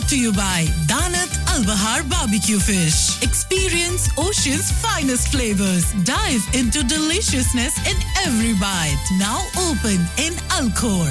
to you by Danat Al Bahar Barbecue Fish. Experience Ocean's finest flavors. Dive into deliciousness in every bite. Now open in Alcor.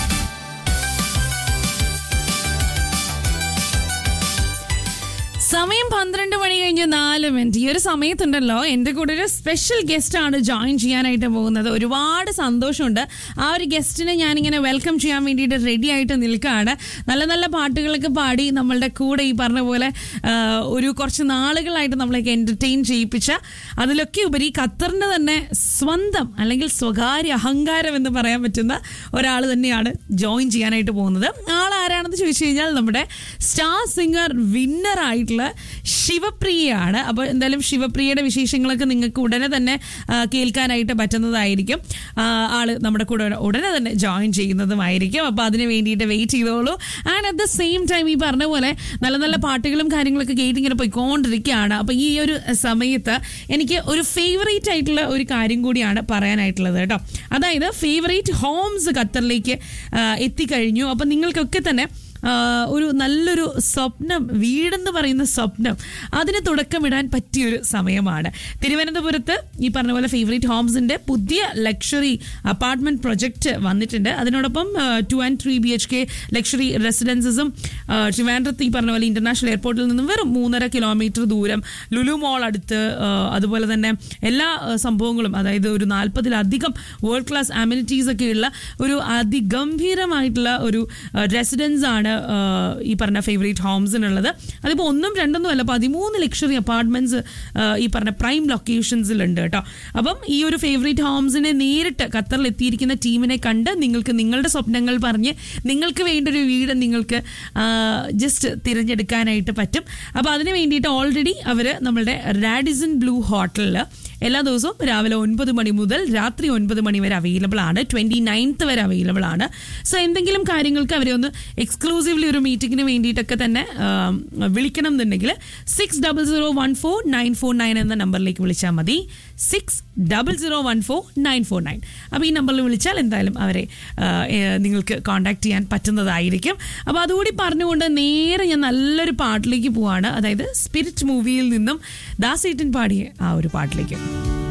സമയം പന്ത്രണ്ട് മണി കഴിഞ്ഞ് നാല് minute ഈ ഒരു സമയത്തുണ്ടല്ലോ എൻ്റെ കൂടെ ഒരു സ്പെഷ്യൽ ഗസ്റ്റ് ആണ് ജോയിൻ ചെയ്യാനായിട്ട് പോകുന്നത് ഒരുപാട് സന്തോഷമുണ്ട് ആ ഒരു ഗസ്റ്റിനെ ഞാനിങ്ങനെ വെൽക്കം ചെയ്യാൻ വേണ്ടിയിട്ട് റെഡി ആയിട്ട് നിൽക്കുകയാണ് നല്ല നല്ല പാട്ടുകളൊക്കെ പാടി നമ്മളുടെ കൂടെ ഈ പറഞ്ഞ പോലെ ആ, ഒരു കുറച്ച് നാളുകളായിട്ട് നമ്മളൊക്കെ എൻ്റർടൈൻ ചെയ്യിപ്പിച്ച അതിലൊക്കെ ഉപരി ഖത്തറിൻ്റെ തന്നെ സ്വന്തം അല്ലെങ്കിൽ സ്വകാര്യ അഹങ്കാരം എന്ന് പറയാൻ പറ്റുന്ന ഒരാൾ തന്നെയാണ് ജോയിൻ ചെയ്യാനായിട്ട് പോകുന്നത് ആൾ ആരാണെന്ന് ചോദിച്ചു കഴിഞ്ഞാൽ നമ്മുടെ സ്റ്റാർ സിംഗർ വിന്നർ ആയിട്ടുള്ള ശിവപ്രിയയാണ് അപ്പോൾ എന്തായാലും ശിവപ്രിയയുടെ വിശേഷങ്ങളൊക്കെ നിങ്ങൾക്ക് ഉടനെ തന്നെ ആ, കേൾക്കാനായിട്ട് പറ്റുന്നതായിരിക്കും ആ, ആള് നമ്മുടെ കൂടെ ഉടനെ തന്നെ ജോയിൻ ചെയ്യുന്നതുമായിരിക്കും അപ്പോൾ അതിന് വേണ്ടിയിട്ട് വെയിറ്റ് ചെയ്തോളൂ and at the same time ഈ പറഞ്ഞ പോലെ നല്ല നല്ല പാട്ടുകളും കാര്യങ്ങളൊക്കെ കേട്ട് ഇങ്ങനെ പോയിക്കൊണ്ടിരിക്കുകയാണ് അപ്പോൾ ഈ ഒരു സമയത്ത് എനിക്ക് ഒരു ഫേവറേറ്റ് ആയിട്ടുള്ള ഒരു കാര്യം കൂടിയാണ് പറയാനായിട്ടുള്ളത് കേട്ടോ അതായത് ഫേവറേറ്റ് ഹോംസ് ഖത്തറിലേക്ക് ആ, എത്തിക്കഴിഞ്ഞു അപ്പം നിങ്ങൾക്കൊക്കെ തന്നെ ആ, ഒരു നല്ലൊരു സ്വപ്നം വീടെന്ന് പറയുന്ന സ്വപ്നം അതിന് തുടക്കമിടാൻ പറ്റിയൊരു സമയമാണ് തിരുവനന്തപുരത്ത് ഈ പറഞ്ഞ പോലെ ഫേവറേറ്റ് ഹോംസിന്റെ പുതിയ ലക്ഷറി അപ്പാർട്ട്മെന്റ് പ്രൊജക്റ്റ് വന്നിട്ടുണ്ട് അതിനോടൊപ്പം two and three B H K luxury റെസിഡൻസസും ട്രിവാൻഡ്രത്ത് ഈ പറഞ്ഞ പോലെ ഇന്റർനാഷണൽ എയർപോർട്ടിൽ നിന്നും വെറും മൂന്നര കിലോമീറ്റർ ദൂരം ലുലു മോൾ അടുത്ത് ആ, അതുപോലെ തന്നെ എല്ലാ ആ, സംഭവങ്ങളും അതായത് ഒരു നാൽപ്പതിലധികം വേൾഡ് ക്ലാസ് അമ്യൂണിറ്റീസ് ഒക്കെ ഉള്ള ഒരു അതിഗംഭീരമായിട്ടുള്ള ഒരു റെസിഡൻസ് ആണ് ആ, ഈ പറഞ്ഞ ഫേവറേറ്റ് ഹോംസിനുള്ളത് അതിപ്പോൾ ഒന്നും രണ്ടൊന്നും അല്ല പതിമൂന്ന് ലക്ഷറി അപ്പാർട്ട്മെന്റ്സ് ഈ പറഞ്ഞ പ്രൈം ലൊക്കേഷൻസിലുണ്ട് കേട്ടോ അപ്പം ഈ ഒരു ഫേവറേറ്റ് ഹോംസിനെ നേരിട്ട് ഖത്തറിൽ എത്തിയിരിക്കുന്ന ടീമിനെ കണ്ട് നിങ്ങൾക്ക് നിങ്ങളുടെ സ്വപ്നങ്ങൾ പറഞ്ഞ് നിങ്ങൾക്ക് വേണ്ട ഒരു വീട് നിങ്ങൾക്ക് ജസ്റ്റ് തിരഞ്ഞെടുക്കാനായിട്ട് പറ്റും അപ്പോൾ അതിന് വേണ്ടിയിട്ട് ഓൾറെഡി അവർ നമ്മളുടെ റാഡിസൺ ബ്ലൂ ഹോട്ടലിൽ എല്ലാ ദിവസവും രാവിലെ ഒൻപത് മണി മുതൽ രാത്രി ഒൻപത് മണി വരെ അവൈലബിൾ ആണ് ട്വന്റി നയൻത്ത് വരെ അവൈലബിൾ ആണ് സോ എന്തെങ്കിലും കാര്യങ്ങൾക്ക് അവരെ ഒന്ന് എക്സ്ക്ലൂസീവ്ലി ഒരു മീറ്റിംഗിന് വേണ്ടിയിട്ടൊക്കെ തന്നെ ആ, വിളിക്കണം എന്നുണ്ടെങ്കിൽ six double zero one four nine four nine എന്ന നമ്പറിലേക്ക് വിളിച്ചാൽ മതി six double zero one four nine four nine അപ്പോൾ ഈ നമ്പറിൽ വിളിച്ചാൽ എന്തായാലും അവരെ ആ, ഏ, നിങ്ങൾക്ക് കോൺടാക്ട് ചെയ്യാൻ പറ്റുന്നതായിരിക്കും അപ്പോൾ അതുകൂടി പറഞ്ഞുകൊണ്ട് നേരെ ഞാൻ നല്ലൊരു പാട്ടിലേക്ക് പോവാണ് അതായത് സ്പിരിറ്റ് മൂവിയിൽ നിന്നും ദാസേട്ടൻ പാടിയ ആ ഒരു പാട്ടിലേക്ക്